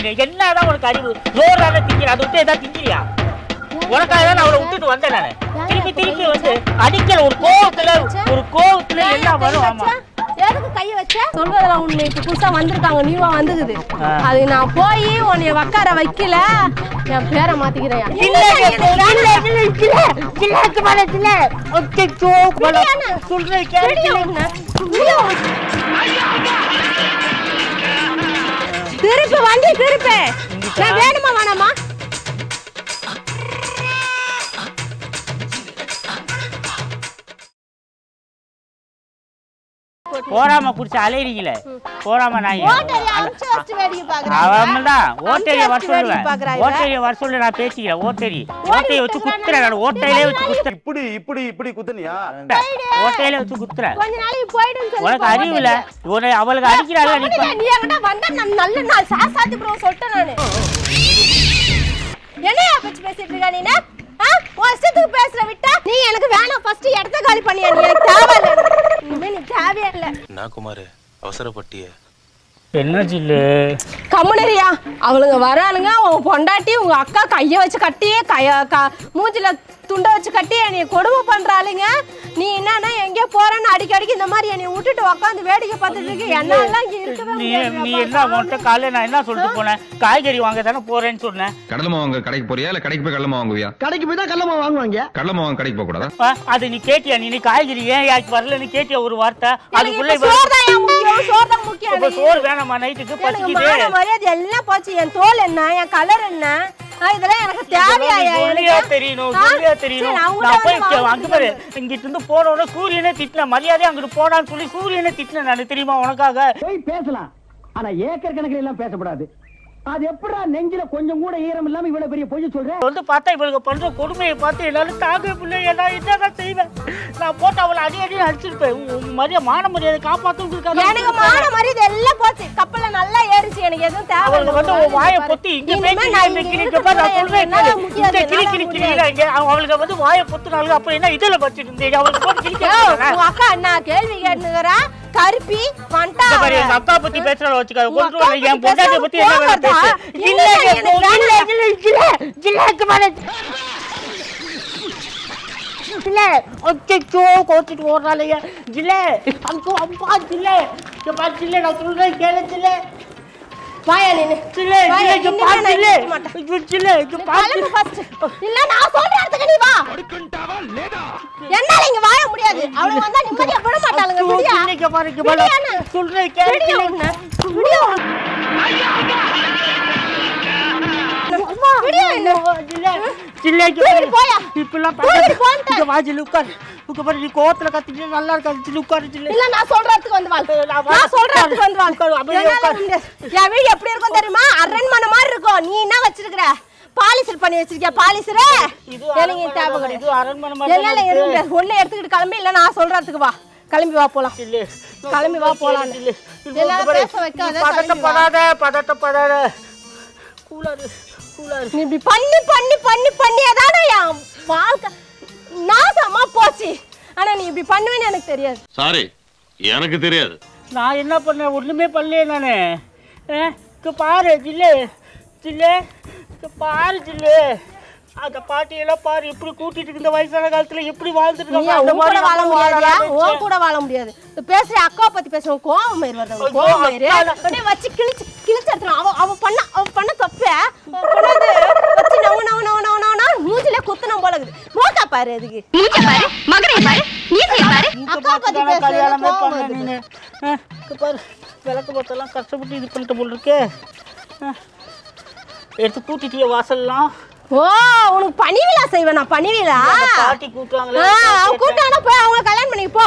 நீ என்னதான் உனக்கு அறிவு ஜோரான திங்கிற அதை விட்டு ஏதாவது திங்கிறியா உனக்காக தான் நான் அவளை விட்டுட்டு வந்தேன் நானு திருப்பி திருப்பி வந்து அடிக்கல ஒரு கோவத்துல ஒரு கோவத்துல எல்லாம் வரும் ஆமா எதுக்கு கைய வச்ச சொல்வதெல்லாம் உண்மை இப்ப புதுசா வந்திருக்காங்க நியூவா வந்துக்குது ஆ. அது நான் போய் உன்னைய உட்கார வைக்கல என் பேரை மாத்திக்கிறேன் இல்ல, இல்ல, இல்ல, இல்ல, இல்ல, இல்ல, சும்மா இல்ல. அச்சச்சோ, பல- சொல்றேன் கேளு. திருப்பி வண்டி திருப்பி நான் வேணுமா வேணாமா போறாம புடிச்சு அலையறீங்களே போறாம நான் ஓட்டரி அம்ச்சு வச்சு வேடிக்கை பாக்குறேன் அவன்தான் ஓட்டேரிய வர அம்ச்சு வச்சு சொல்லுவேன் பாக்குறா இவ. ஓட்டேரிய வர சொல்லு நான் பேசிக்கிறேன் ஓட்டேரி ஓட்டையை வச்சு குத்துறேன் நான் ஓட்டையிலே வச்சு குத்துறேன் இப்படி இப்படி இப்படி குத்துனியா ஓட்டையிலே வச்சு குத்துறேன் கொஞ்ச நாளைக்கு போயிடுன்னு சொல்லி உனக்கு போ, அறிவு இல்ல ஓட்டரிய. உன்னை அவளுக்கு அடிக்கிறாள் நீ அப்படியா, நீ என்கிட்ட வந்தா நான் நல்ல நாள் சா சாத்தி ப்ரோ சொல்லிட்டேன் நானு என்னையா பேச்சு பேசிட்டு இருக்க நீ ஆ உன் இஷ்டத்துக்கு பேசுற விட்டா நீ எனக்கு வேணாம் ஃபர்ஸ்ட் இடத்த காலி பண்ணியா நீ எனக்கு தேவையில்ல இனிமே நீ தேவையே இல்ல நான் குமார் அவசரப்பட்டிய என்ன ஜில்லு கம்முனரியா அவளுங்க வராளுங்க உன் பொண்டாட்டி உங்க அக்கா கைய வச்சு கட்டி கைய க மூஞ்சில துண்டை வச்சு கட்டி என்னைய கொடுமை பண்றாளுங்க நீ என்னன்னா எங்கேயோ போறேன்னு அடிக்கடிக்கு இந்த மாதிரி என்னைய விட்டுட்டு உட்காந்து வேடிக்கை பார்த்துட்டு இருக்கு என்னாலாம் இங்க இருக்கவே நீ முடியாது நீ என்ன உன்கிட்ட காலையில நான் என்ன சொல்லிட்டு போனேன் காய்கறி வாங்க தானே போறேன்னு சொன்னேன் கடலை மாவு வாங்க கடைக்கு போறியா இல்ல கடைக்கு போய் கடலை மாவு வாங்குவியா கடைக்கு போய் தான் கல்லமா வாங்குவாங்க கடலை மாவு வாங்க கடைக்கு போக கூடாதா ஆ, அது நீ கேட்டியா நீ நீ காய்கறி ஏன் யாருக்கு வரலன்னு கேட்டியா ஒரு வார்த்தை எனக்கு அதுக்குள்ள இப்ப சோறு தான் ஏன் முக்கியம் சோறு தான் முக்கியம் இப்ப எனக்கு. சோறு வேணாமா நைட்டுக்கு எனக்கு பசிக்குது மான மரியாதை எல்லாம் போச்சு என் தோல் என்ன என் கலர் என்ன ஆ, இதெல்லாம் எனக்கு தேவையா சொல்லியா தெரியணும் சொல்லியா தெரியணும் நான் போய் கே- அங்க பாரு இங்கிட்டு இருந்து போனோட சூரியனே திட்டின மரியாதை அங்கிட்டு போடான்னு சொல்லி சூரியனே திட்டின நான் தெரியுமா உனக்காக போய் பேசலாம் ஆனா ஏக்கர் கணக்கில் எல்லாம் பேசக்கூடாது அது எப்படா நெஞ்சில கொஞ்சம் கூட ஈரம் இல்லாம இவ்வளவு பெரிய பொய் சொல்ற வந்து பார்த்தா இவளுக்கு பண்ற கொடுமையை பார்த்து என்னால தாங்க பிள்ளை நான் என்னதான் செய்வேன் நான் போட்டு அவளை அடி அடி அடிச்சிருப்பேன் உன் உன் மரியாதை மான மரியாதை காப்பாத்துறதுக்காக எனக்கு மான மரியாதை எல்லாம் போச்சு கப்பல்ல நல்லா ஏறிச்சு எனக்கு எதுவும் தேவை அவளுக்கு வந்து உன் வாயை பொத்தி இங்க பேசி இங்க கிளி இங்க பாரு நான் சொல்றேன் கேளு. இங்க கிளி கிளி கிளிடா இங்க அவ- அவளுக்கு வந்து வாயை பொத்துனாலும் அப்புறம் என்ன இதுல வச்சிட்டு இருந்தீங்க அவளுக்கு போட்டு கிளிக்க உங்க அக்கா என்ன கேள்வி கேட்டுக்கிறா கருப்பி வந்துட்டா இந்த மாதிரி அவ. எங்க அக்கா பத்தி பேசுறத வச்சுக்காத உங்க கொண்டு அக்கா வரல என் பத்தி பொண்டாட்டிய பேசாம பத்தி என்ன வேலை போகாதா? பேசு இல்ல, இல்ல எனக்கு இல்ல வேணாம். இல்ல இல்ல ஜில்லுக்கு மேல ஜில்ல அச்சோ கோச்சிட்டு ஓடுறாளையா ஜில்ல அங்கோ அம்பா ஜில்ல இங்க பாரு ஜில்ல நான் சொல்றேன் கேளு ஜில்ல வாயா நீனு ஜில்ல வாயா, ஜில்ல இங்க இனிமே பாரு நான் ஜில்ல இருக்க மாட்டேன். ஐயோ, ஜில்ல இங்க பாரு கிளம்பு first. இல்ல நான் சொல்ற இடத்துக்கு நீ வா என்னால இங்க வாழ முடியாது அவளுங்க வந்தா நிம்மதியா விட மாட்டாளுங்க ஐயோ, விடியா ஜில்ல இங்க பாரு இங்க பாரு விடியான்னு. சொல்றேன் கேளு விடியா ஜில்ல உன்னை. விடியா விடியா என்ன ஜில்ல ஜில்ல இங்க தூக்கிட்டு பாரு. போயா. இப்பெல்லாம் தூக்கிட்டு போன்ட்டேன். இங்க வா ஜில்லு உட்காரு உங்க பாரு நீ கோவத்துல கத்திட்டு நல்லா இருக்காது ஜில்லு உட்காரு ஜில்லு இல்ல நான் சொல்ற இடத்துக்கு வந்து வாழ் நான் வா- நான் சொல்ற இடத்துக்கு வந்து வாழ் உட்காரு, அப்படியே என்னால உட்காரு. முடியாது. என் வீடு எப்படி இருக்கும் தெரியுமா அரண்மனை மாதிரி இருக்கும் நீ என்ன வச்சிருக்கிற பாலிசர் பண்ணி வச்சிருக்கியா பாலிசர் இது எனக்கு அரண்மனை தேவை தான், கிடையாது இது அரண்மனை மாதிரி என்னால தான் இருக்க இருக்கு. முடியாது ஒண்ணு எடுத்துக்கிட்டு கிளம்பி இல்ல நான் சொல்ற இடத்துக்கு வா கிளம்பி வா போலாம் ஜில்லு கிளம்பி வா போலாம் ஜில்லு இது என்னால இங்க பாரு. பேச வைக்காத, நீ பதட்டப்படாத பதட்டப்படாத கூலாரு கூலாரு நீ இப்படி பண்ணி பண்ணி பண்ணி பண்ணி ஏதாவது என் வாழ்க்கை நாசமா போச்சு ஆனா நீ இப்படி பண்ணுவேன்னு எனக்கு தெரியாது சாரி எனக்கு தெரியாது நான் என்ன பண்ணேன் ஒண்ணுமே பண்ணலையே நானு ஆ, இங்க பாரு ஜில்லு ஜில்லு இங்க பாரு ஜில்லு அந்த பாட்டியெல்லாம் பாரு எப்படி கூட்டிட்டு இருக்கு இந்த வயசான காலத்துல எப்படி வாழ்ந்துட்டு நீ இருக்காங்க அந்த உன் மாதிரி கூட வாழ நம்ம முடியாதுயா வாழலாம்னு உன் கூட வாழ முடியாது இப்ப பேசுற அக்கா பத்தி பேசுற கோவம் மயிர் வருது ஐயோ, கோவம் மயிர் அக்கா- அப்படியே வச்சு கிழிச்சு கிழிச்சு எடுத்துரும் அவ அவ பண்ண அவ பண்ண தப்ப கொண்டாந்து வச்சு நவு நவு நவு நவு நவு நவு மூஞ்சில குத்துனம் போல இருக்குது மோக்கா பாரு அதுக்கு இங்க அக்கா பத்தி பார்த்து தானே பேசுறது கல்யாணமே கோவம் பண்ண வருது. நீனு ஆ, இங்க பாரு விளக்கு பார்த்தெல்லாம் கஷ்டப்பட்டு இது பண்ணிட்ட போல இருக்கே ஆ, எடுத்து கூட்டிட்டிய வாசல்லாம் ஓ உனக்கு பணிவிழா செய்வேன் நான் பணிவிழா அந்த பாட்டி கூட்டுவாங்களே ஆ, அவன் கூட்டானா போய் அவங்க கல்யாணம் பண்ணி போ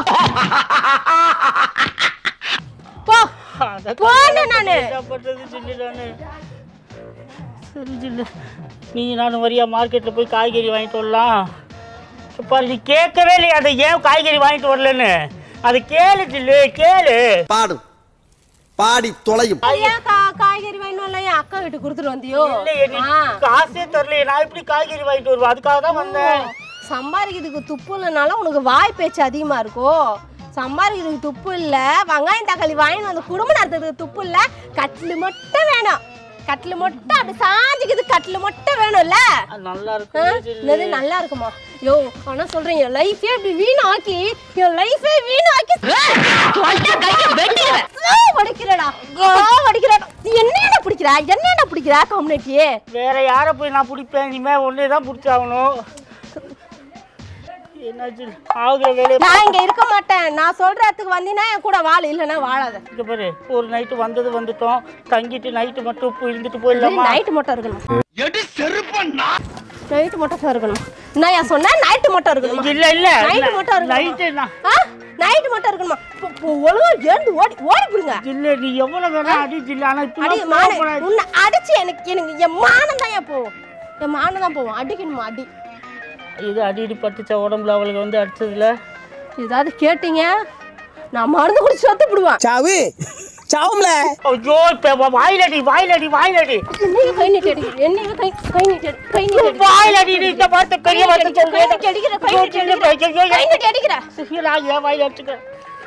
போ அத போன நானு என்ன பண்றது ஜில்லு நானு சரி ஜில்லு நீ நானும் வரியா மார்க்கெட்ல போய் காய்கறி வாங்கிட்டு வரலாம் பாரு நீ கேட்கவே இல்லையா அதை ஏன் காய்கறி வாங்கிட்டு வரலன்னு அது கேளு ஜில்லு கேளு பாடும் பாடி தொலையும் ஏன் கா- காய்கறி வேணும் இல்ல என் அக்கா வீட்டு கொடுத்துட்டு வந்தியோ இல்லையே நீ ஆ. காசே தரலையே நான் எப்படி காய்கறி வாங்கிட்டு வருவேன் அதுக்காக தான் வந்தேன் சம்பாதிக்கிறதுக்கு துப்பு இல்லைனால உனக்கு வாய் பேச்சு அதிகமா இருக்கும் சம்பாதிக்கிறதுக்கு துப்பு இல்ல வெங்காயம் தக்காளி வாங்கிட்டு வந்து குடும்பம் நடத்துறதுக்கு துப்பு இல்ல கட்டில் மட்டும் வேணும் கட்டில் மட்டும் அப்படி சாஞ்சிக்குது கட்டில் மட்டும் வேணும்ல அது நல்லா ஆ? இருக்கும் ஜில்லு. என்னது நல்லா இருக்குமா யோ ஆனா சொல்றேன் என் லைஃபே இப்படி வீணாக்கி என் லைஃபே வீணாக்கி படிக்கிறடா படிக்கிறடா என்னடா பிடிக்கிறா என்னடா பிடிக்கிறா கம்யூனிட்டியே வேற யாரை போய் நான் பிடிப்பேன் இனிமே ஒன்னே தான் பிடிச்சாகணும் என்னாச்சு ஆகுற வேலையை நான் இங்க இருக்க மாட்டேன் நான் சொல்ற இடத்துக்கு வந்தீங்கன்னா என் கூட வாழ இல்லைன்னா வாழாத இங்க பாரு ஒரு நைட்டு வந்தது வந்துட்டோம் தங்கிட்டு நைட்டு மட்டும் போய் இருந்துட்டு போயிடலாமா நைட்டு மட்டும் இருக்கணும் நைட்டு மட்டும் இருக்கணும் நான் ஏன் சொன்னேன் நைட்டு மட்டும் இருக்கணும் இல்ல இல்ல நைட்டு மட்டும் நைட்டு இருக்கணும் நான் நைட்டு மட்டும் இருக்கணுமா இப்போ- இப்போ ஒழுங்கா எழுந்து ஓடி ஓடி போடுங்க இல்ல நீ எவ்வளவு வேணா அடி ஜில்லு ஆனா அடி இப்படி மானம் உன்னை அடிச்சு எனக்கு எனக்கு என் மானம் தான் ஏன் போகும் என் மானம் தான் போகும் அடிக்கணுமா அடி இது அடி அடி பட்டுச்சா உடம்புல அவளுக்கு வந்து அடிச்சதுல ஏதாவது கேட்டீங்க நான் மருந்து குடிச்சு சொத்து விடுவேன் சாவு சாவும்ல ஐயோ இப்ப வாயிலடி வாயிலடி வாயிலடி என்னைய கை நீட்டி அடிக்கிறேன் என்னைய கை கை நீட்டி அடி- கை நீட்டி அடி- வாயிலடி நீ இந்த பார்த்து கை பெரிய நீட்டி வார்த்தை அடிக்கிறேன், கை சொல்றேன். நீட்டி அடிக்கிறேன், கை ஐயோ, நீட்டி சில்லு, அடிக்கிறேன், ஐயோ, கை நீட்டி அடிக்கிறேன். சில்லு, நான் ஏன் வாயில அடிச்சுக்கிறேன்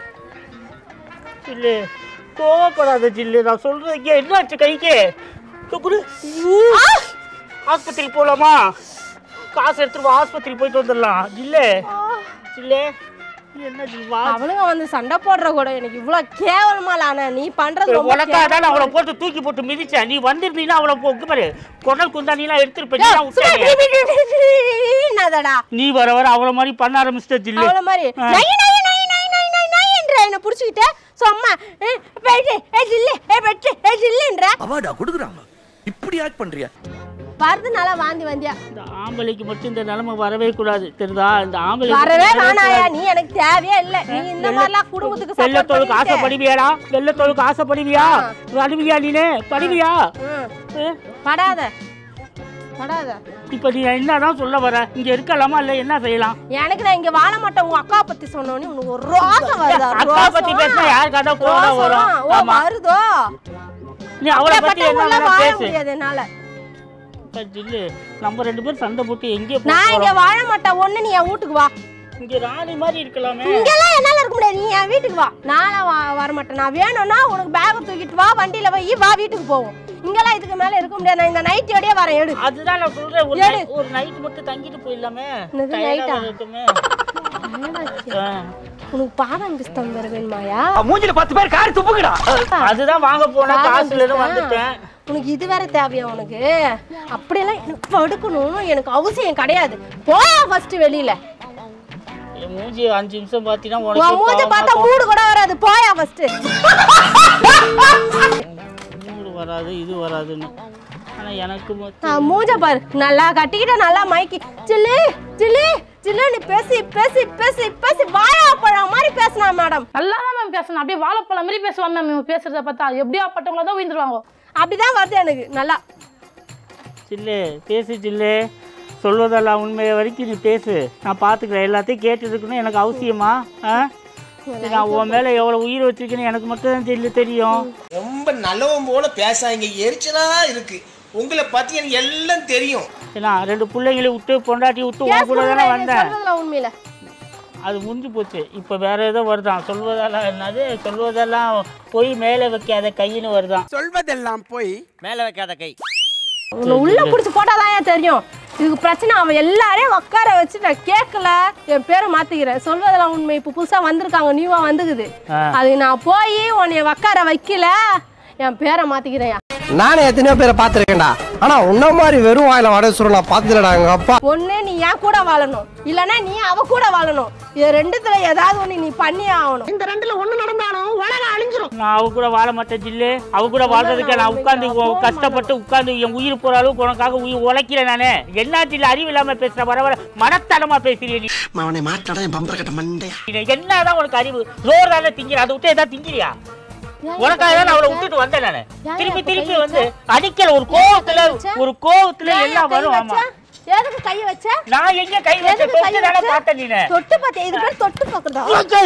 சில்லு கோவப்படாத ஜில்லு நான் சொல்றதுக்கு என்ன ஆச்சு கைக்கு குடு ஆ! ஆஸ்பத்திரி போலாமா காசு எடுத்துட்டு வா ஆஸ்பத்திரி போயிட்டு வந்துடலாம் ஜில்லு ஜில்லு என்ன ஜில்லு, வா அவனுங்க வந்து சண்டை போடுற கூட எனக்கு இவ்வளவு கேவலமா ஆனா நீ பண்றது ரொம்ப உனக்காக தான் அவளை போட்டு தூக்கி போட்டு மிதிச்சேன் நீ வந்திருந்தீங்கன்னா அவளை போ இங்க பாரு குடல் குந்தானிலாம் எடுத்துருப்ப நீ தான் விட்டாங்க. என்னதடா நீ வர வர அவள மாதிரி பண்ண ஆரம்பிச்சிட்ட ஜில்லு அவள மாதிரி ஆ. நை நை நை நை நை நை நைன்ற என்ன புடிச்சிக்கிட்டு சும்மா ஏ, போயிட்டு ஏ ஜில்லு ஏ வெட்டு ஏ ஜில்லுன்ற அவார்டா கொடுக்குறாங்க இப்படி ஆக்ட் பண்றியா வரதுனால வாந்தி வந்தியா இந்த ஆம்பளைக்கு மட்டும் இந்த நிலைமை வரவே கூடாது தெரியுதா இந்த ஆம்பளை வரவே வேணாயா நீ எனக்கு தேவையே இல்ல நீ இந்த மாதிரிலாம் குடும்பத்துக்கு support வெள்ளத்தோளுக்கு பண்ணிட்டு. ஆசைப்படுவியாடா வெள்ளத்தோளுக்கு ஆசைப்படுவியா படுவியா நீனு படுவியா ம், ஏ, படாத படாத இப்ப நீ என்னதான் சொல்ல வர இங்க இருக்கலாமா இல்ல என்ன செய்யலாம் எனக்கு நான் இங்க வாழ மாட்டேன் உங்க அக்கா பத்தி சொன்னோனே உனக்கு ஒரு ரோசம் வருதா அக்கா பத்தி பேசினா யாருக்காக கோவம் வரும் ஓ ஆமா வருதோ நீ அவளை பத்தி என்ன அப்படிப்பட்டவங்கள வேணா வாழ பேசு முடியாது என்னால ஜில்லு நம்ம ரெண்டு பேரும் சண்டை போட்டு எங்கே நான் இங்க போறோம் வாழ மாட்டேன் ஒண்ணு நீ என் வீட்டுக்கு வா இங்க ராணி மாதிரி இருக்கலாமே இங்கெல்லாம் என்னால இருக்க முடியாது நீ என் வீட்டுக்கு வா நானும் வா வர மாட்டேன் நான் வேணும்னா உனக்கு பேக் தூக்கிட்டு வா வண்டியில போய் வா வீட்டுக்கு போவோம் இங்கெல்லாம் இதுக்கு மேல இருக்க முடியாது நான் இந்த நைட்டியோடய வரேன் எடு அதுதான் நான் சொல்றேன் ஒரு ஏடு. night- ஒரு நைட் மட்டும் தங்கிட்டு போயிடலாமே என்னது Tired ஆ night ஆ? இருக்குமே என்னடாச்சு? ஆ. உனக்கு பாதாம் பிஸ்தம் வேற வேணுமாயா மூஞ்சில பத்து பேர் காரி துப்புங்கடா அதுதான் வாங்க போனா பாதாம் காசுல இருந்து பிஸ்தா? வந்துட்டேன் உனக்கு இது வேற தேவையா உனக்கு அப்படியெல்லாம் எனக்கு படுக்கணும்னு எனக்கு அவசியம் கிடையாது போயா ஃபர்ஸ்ட் வெளியில என் மூஞ்சி அஞ்சு நிமிஷம் பார்த்தீங்கன்னா உன் உனக்கு மூஞ்ச பார்த்தா பாவமா மூடு கூட வராது போயா ஃபர்ஸ்ட் மூடு வராது இது வராதுன்னு ஆனா எனக்கு மட்டும் நான் மூஞ்ச பாரு நல்லா கட்டிக்கிட்ட நல்லா மைக்கி சில்லு சில்லு சில்லு நீ பேசி பேசி பேசி பேசி வாயா பழம் மாதிரி பேசினா மேடம் நல்லா தான் மேம் பேசணும் அப்படியே வாழைப்பழம் மாதிரி பேசுவான் மேம் இவன் பேசுறத பார்த்தா எப்படியா பட்டவங்கள தான் விழுந்துருவாங்க அப்படிதான் வருது எனக்கு நல்லா சில்லு பேசு சில்லு சொல்வதெல்லாம் உண்மையை வரைக்கும் நீ பேசு நான் பார்த்துக்கிறேன் எல்லாத்தையும் கேட்டு இருக்கணும் எனக்கு அவசியமா ஆ சரி, நான் உன் மேலே எவ்வளோ உயிர் வச்சிருக்கேன்னு எனக்கு மட்டும் தான் தெரியல தெரியும் ரொம்ப நல்லவன் போல பேசாங்க எரிச்சலா இருக்கு உங்களை பத்தி எனக்கு எல்லாம் தெரியும் ஏன்னா ரெண்டு பிள்ளைங்களை விட்டு பொண்டாட்டி விட்டு ஏன் உன் கூட தானே சொல்றேன்? வந்தேன் சொல்றதுல உண்மையில அது முடிஞ்சு போச்சு இப்போ வேற ஏதோ வருதான் சொல்வதெல்லாம் என்னது சொல்வதெல்லாம் போய் மேலே வைக்காத கையின்னு வருதான் சொல்வதெல்லாம் போய் மேல வைக்காத கை உன்னை உள்ள புடிச்சு போட்டாதான் ஏன் தெரியும் இதுக்கு பிரச்சனை அவன் எல்லாரையும் உட்கார வச்சு நான் கேட்கல என் பேரை மாத்திக்கிறேன் சொல்வதெல்லாம் உண்மை இப்போ புதுசா வந்திருக்காங்க நியூவா வந்துக்குது ஆ. அது நான் போய் உன்னை உட்கார வைக்கல என் பேரை மாத்திக்கிறேன் நானே எத்தனையோ பேரை பார்த்திருக்கேன்டா ஆனா உன்ன மாதிரி வெறும் வாயில வடை சுருள் நான் பார்த்ததுடா எங்க அப்பா ஒண்ணு நீ என் கூட வாழணும் இல்லனா நீ அவ கூட வாழணும் இது ரெண்டுத்துல ஏதாவது ஒண்ணு நீ பண்ணியே ஆகணும் இந்த ரெண்டுல ஒண்ணு நடந்தாலும் உலகம் அழிஞ்சிரும் நான் அவ கூட வாழ மாட்டேன் ஜில்லு அவ கூட வாழ்றதுக்கு நான் உட்காந்து கஷ்டப்பட்டு உட்காந்து என் உயிர் போற அளவுக்கு உனக்காக உயிர் உழைக்கிறேன் நானே என்ன ஜில்லு அறிவு இல்லாம பேசுற வர வர மனத்தனமா பேசுறீ நீ அவனை மாட்டாடா என் பம்பர கட்ட மண்டையா நீ என்னதான் உனக்கு அறிவு சோறு தானே திங்கிற அதை விட்டு ஏதாவது திங்கிறியா உனக்காக தான் நான் அவளை விட்டுட்டு வந்தேன் நானு திருப்பி திருப்பி வந்து அடிக்கல ஒரு கோவத்துல ஒரு கோவத்துல எல்லாம் வரும் ஆமா எதுக்கு கைய வச்ச நான் எங்க கை வச்ச எதுக்கு கை தொட்டு தானே வச்ச? பார்த்தேன் நீனு தொட்டு பார்த்தே இது பேர் தொட்டு பார்க்கறதா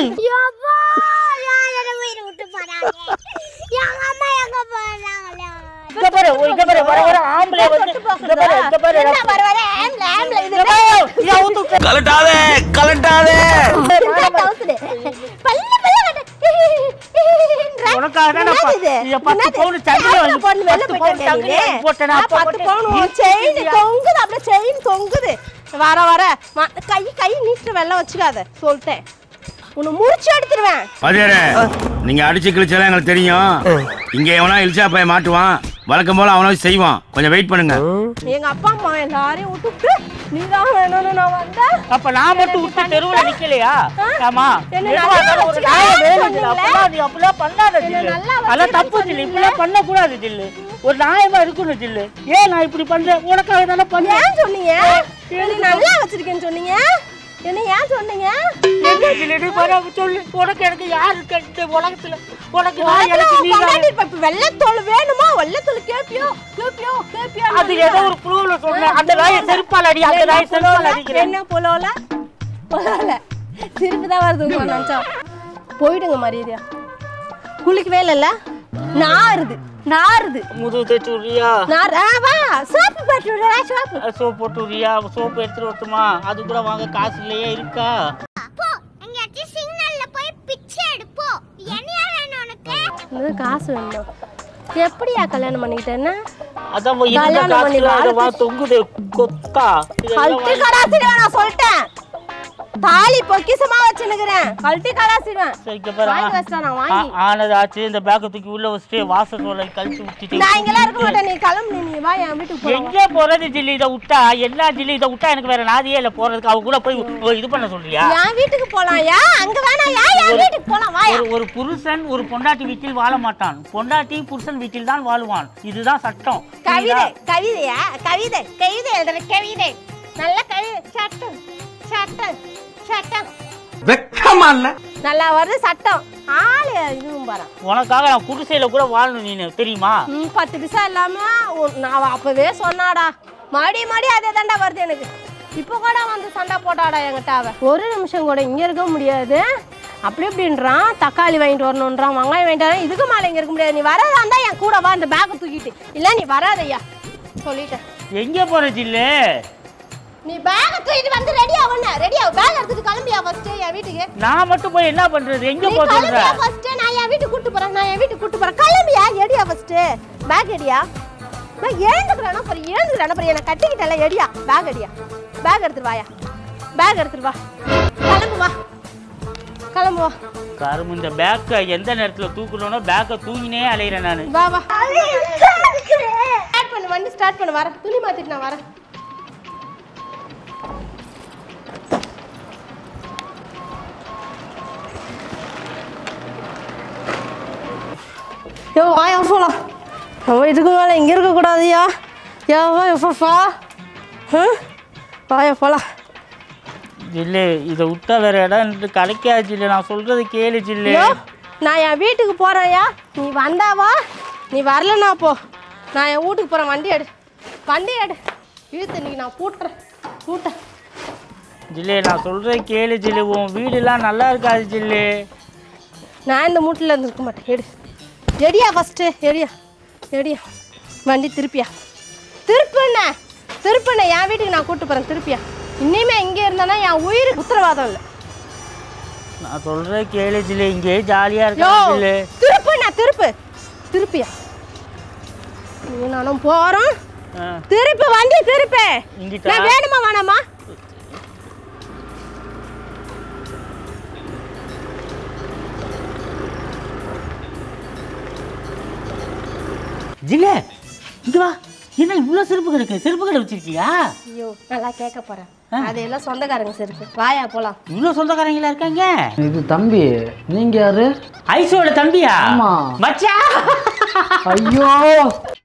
இங்க பாரு இங்க பாரு வர வர ஆம்பளை வந்து இங்க பாரு இங்க பாரு என்ன வர வர ஆம்பளை ஆம்பளை இது இங்க பாரு, இதை ஊத்து. கலட்டாதே கலட்டாதே என்ன கவுத்துது? பல்லு பல்லு கட்டு. உனக்காக தான் நான் ப- என்னது இது? இதை பத்து என்னது? பவுன் சட்டையை வாங்கி எவ்வளவு போட்டு வெளில பத்து போயிட்டு பவுன் நீ தங்க போட்டேனா, ஆ, அப்ப பத்து போட்டேன். பவுன் நீ செயின் சரியா? தொங்குது அப்படியே செயின் தொங்குது வர வர ம- கை கை நீட்டு வெள்ளம் வச்சுக்காத சொல்லிட்டேன் உன்னை முடிச்சு எடுத்துருவேன் பாதியாரே நீங்க அடிச்சு கிழிச்சாலும் எங்களுக்கு தெரியும் இங்க எவனா இழிச்சா போய் மாட்டுவான் வழக்கம் போல அவனா செய்வான் கொஞ்சம் வெயிட் பண்ணுங்க எங்க அப்பா அம்மா எல்லாரையும் விட்டுட்டு நீதான் வேணும்னு நான் வந்தேன் அப்ப நான் மட்டும் விட்டு தெருவுல நிக்கலையா ஆமா என்ன எதுவா நல்லா இருந்தாலும் ஒரு வச்சுக்க, நாயை வேணும் சொன்னீங்களே. அப்பெல்லாம் நீ அப்படிலாம் பண்ணாத என்ன ஜில்லு நல்லா அதெல்லாம் தப்பு வச்சுக்கன்னு ஜில்லு இப்படிலாம் பண்ணக்கூடாது ஜில்லு ஒரு நியாயமா இருக்கணும் ஜில்லு ஏன் நான் இப்படி பண்றேன் உனக்காக தானே பண்ணேன் ஏன் சொன்னீங்க நீ நல்லா வச்சிருக்கேன்னு சொன்னீங்க என்ன ஏன் சொன்னீங்க என்ன ஜில்லு நீ பரவாயில்ல சொல்லு உனக்கு எனக்கு யாரு இருக்கு இந்த உலகத்துல உனக்கு நான் உனக்கு எனக்கு நீ பொண்டாட்டி தான். இருப்ப. இப்ப வெள்ளைத்தோல் வேணுமா வெள்ளைத்தோல் கேப்பியோ கேப்பியோ கேப்பியோ அது ஏதோ ஒரு புழுவுல சொல்றேன் அந்த நாயை செருப்பால் அடி அந்த நாயை செருப்பால் அடிக்கிறேன் என்ன புலோல புலோல சிரிப்பு தான் வருது உங்க நினைச்சோம் போயிடுங்க மரியாதையா குளிக்கவே இல்லைல்ல நாருது நாருது முதுகு தேய்ச்சி விடுறியா நார் ஆ வா சோப்பு போட்டு விடுறா சோப்பு சோப் போட்டு விடுறியா சோப்பு எடுத்துட்டு வரட்டுமா அது கூட வாங்க காசு இல்லையே இருக்கா இது காசு வேணும் எப்படியா கல்யாணம் பண்ணிக்கிட்டேன்னா அதான் வா, இருந்த கல்யாணம் பண்ணி காசுல அதை வா வாழ்க்கை- தொங்குது கொத்தா இதெல்லாம் கழட்டி கடாசிடுவேன் நான் சொல்லிட்டேன் தாலி பொக்கிசமா வச்சுன்னுக்குறேன் கழட்டி கடாசிடுவேன் சரி, இங்க பாரு. வாங்கி வச்சிட்டா நான் வாங்கி ஆ- ஆனது ஆச்சு இந்த பேக்கை தூக்கி உள்ள வச்சுட்டு வாசல் சோலை கழிச்சு விட்டுட்டு நான் இங்கெல்லாம் இருக்க மாட்டேன் நீ கிளம்பு நீ வா என் வீட்டுக்கு போலாம் எங்க போறது ஜில்லி இதை விட்டா எல்லா ஜில்லி இதை விட்டா எனக்கு வேற நாதியே இல்ல போறதுக்கு அவ கூட போய் ஒ- இது பண்ண சொல்றியா என் வீட்டுக்கு போலாம் யா அங்க வேணாம் யா என் வீட்டுக்கு போலாம் வா ஒரு ஒரு புருஷன் ஒரு பொண்டாட்டி வீட்டில் வாழ மாட்டான் பொண்டாட்டி புருஷன் வீட்டில் தான் வாழுவான் இதுதான் சட்டம் கவிதை புரியுதா? கவிதையா கவிதை கவிதை எழுதுற கவிதை நல்ல கவிதை சட்டம் சட்டம் சட்டம் வெக்கமா இல்ல நல்லா வருது சட்டம் ஆளு இதுவும் பாரு உனக்காக நான் குடிசையில கூட வாழணும் நீனு தெரியுமா ம், பத்து பைசா இல்லாம உன்- நான் அப்பவே சொன்னாடா மடி மடி அதே தாண்டா வருது எனக்கு இப்போ கூட வந்து சண்டை போட்டாடா என்கிட்ட அவ ஒரு நிமிஷம் கூட இங்க இருக்க முடியாது அப்படி இப்படின்றான் தக்காளி வாங்கிட்டு வரணுன்றான் வெங்காயம் வாங்கிட்டு வரேன் இதுக்கு மேலே இங்க இருக்க முடியாது நீ வரதா இருந்தா என் கூட வா இந்த பேக்கை தூக்கிட்டு இல்ல நீ வராதையா சொல்லிட்டேன் எங்க போற ஜில்லு நீ பேக்கை தூக்கிட்டு வந்து ரெடி ஆகணும் ரெடி ஆகும் பேக் எடுத்துட்டு கிளம்பியா ஃபர்ஸ்ட் என் வீட்டுக்கு நான் மட்டும் போய் என்ன பண்றது எங்க நீ போக சொல்ற கிளம்பியா ஃபர்ஸ்ட் நான் என் வீட்டுக்கு கூட்டு போறேன் நான் என் வீட்டுக்கு கூட்டு போறேன் கிளம்பியா எடியா ஃபர்ஸ்ட் பேக் எடியா நான் ஏந்துக்கிறேன்னா பாரு ஏந்துக்கிறேன்னா பாரு என்ன கட்டிக்கிட்டல எடியா பேக் எடியா பேக் எடுத்துட்டு வாயா பேக் எடுத்துட்டு வா கிளம்பு வா கிளம்பு வா கரும்பு இந்த பேக்கை எந்த நேரத்துல தூக்கணும்னோ பேக்கை தூங்கினே அலையிறேன் நானு வா வா ஸ்டார்ட் பண்ணு வண்டி ஸ்டார்ட் பண்ணு வரேன் துணி மாத்திட்டு நான் வரேன் யோ வாயா போலாம் நம்ம இதுக்கு மேலே இங்கே இருக்கக்கூடாதுயா ஏவா எப்பப்பா வாயா போலாம் ஜில்லு இதை விட்டா வேற இடம் கிடைக்காது ஜில்லு நான் சொல்றது கேளு ஜில்லு யோ நான் என் வீட்டுக்கு போகிறேன்யா நீ வந்தாவா நீ வரலனா போ நான் என் வீட்டுக்கு போகிறேன் வண்டி எடு வண்டி எடு இழுத்து இன்னைக்கு நான் பூட்டுறேன் பூட்டேன் ஜில்லு நான் சொல்றது கேளு ஜில்லு உன் வீடுலாம் நல்லா இருக்காது ஜில்லு நான் இந்த மூட்டில் இருந்திருக்க மாட்டேன் எடு எடியா ஃபஸ்ட்டு எடியா எடியா வண்டி திருப்பியா திருப்புண்ணே திருப்புண்ணே என் வீட்டுக்கு நான் கூட்டு போகிறேன் திருப்பியா இனிமே இங்கே இருந்தேன்னா என் உயிருக்கு உத்தரவாதம் இல்லை நான் சொல்றது கேளு ஜில்லு இங்கே ஜாலியா யோ இருக்கா ஜில்லு திருப்புண்ணே திருப்பு திருப்பியா நீ நானும் போகிறோம் ஆ, திருப்பு வண்டி திருப்பு இங்கிட்டா? நான் வேணுமா வேணாமா ஜில்லு இங்க வா என்ன இவ்வளோ செருப்பு கிடக்கு செருப்பு கடை வச்சிருக்கியா ஐயோ நல்லா கேட்க போறேன் அதெல்லாம் சொந்தக்காரங்க செருக்கு வாயா போலாம் இவ்வளோ சொந்தக்காரங்களா இருக்காங்க இது தம்பி நீங்க யாரு ஐசோட தம்பியா ஆமா. மச்சான் ஐயோ